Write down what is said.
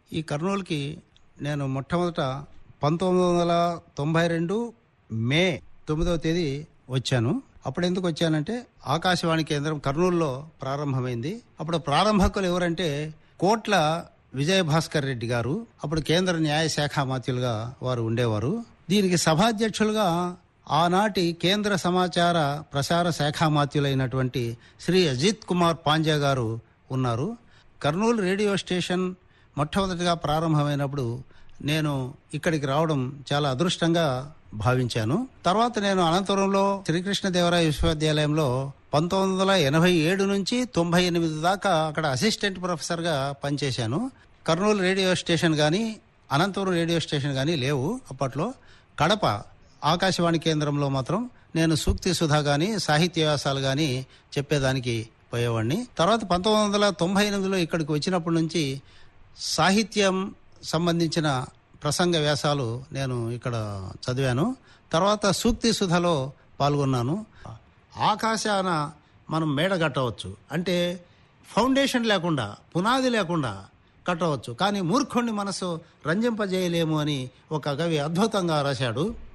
ఈ కర్నూలుకి నేను మొట్టమొదట పంతొమ్మిది వందల తొంభై రెండు మే తొమ్మిదవ తేదీ వచ్చాను అప్పుడు ఎందుకు వచ్చానంటే ఆకాశవాణి కేంద్రం కర్నూలులో ప్రారంభమైంది అప్పుడు ప్రారంభకులు ఎవరంటే కోట్ల విజయభాస్కర్ రెడ్డి గారు అప్పుడు కేంద్ర న్యాయశాఖ మాత్యులుగా వారు ఉండేవారు దీనికి సభాధ్యక్షులుగా ఆనాటి కేంద్ర సమాచార ప్రసార శాఖ మాత్యులైనటువంటి శ్రీ అజిత్ కుమార్ పాండ్యా గారు ఉన్నారు కర్నూలు రేడియో స్టేషన్ మొట్టమొదటిగా ప్రారంభమైనప్పుడు నేను ఇక్కడికి రావడం చాలా అదృష్టంగా భావించాను తర్వాత నేను అనంతపురంలో శ్రీకృష్ణదేవరాయ విశ్వవిద్యాలయంలో పంతొమ్మిది వందల ఎనభై ఏడు నుంచి తొంభై ఎనిమిది దాకా అక్కడ అసిస్టెంట్ ప్రొఫెసర్గా పనిచేశాను కర్నూలు రేడియో స్టేషన్ కానీ అనంతపురం రేడియో స్టేషన్ కానీ లేవు అప్పట్లో కడప ఆకాశవాణి కేంద్రంలో మాత్రం నేను సూక్తి సుధా కానీ సాహిత్య వ్యాసాలు కానీ చెప్పేదానికి పోయేవాడిని తర్వాత పంతొమ్మిది వందల తొంభై ఎనిమిదిలో ఇక్కడికి వచ్చినప్పటి నుంచి సాహిత్యం సంబంధించిన ప్రసంగ వ్యాసాలు నేను ఇక్కడ చదివాను తర్వాత సూక్తి సుధలో పాల్గొన్నాను ఆకాశాన మనం మేడ కట్టవచ్చు అంటే ఫౌండేషన్ లేకుండా పునాది లేకుండా కట్టవచ్చు కానీ మూర్ఖుణ్ణి మనసు రంజింపజేయలేము అని ఒక కవి అద్భుతంగా రాశాడు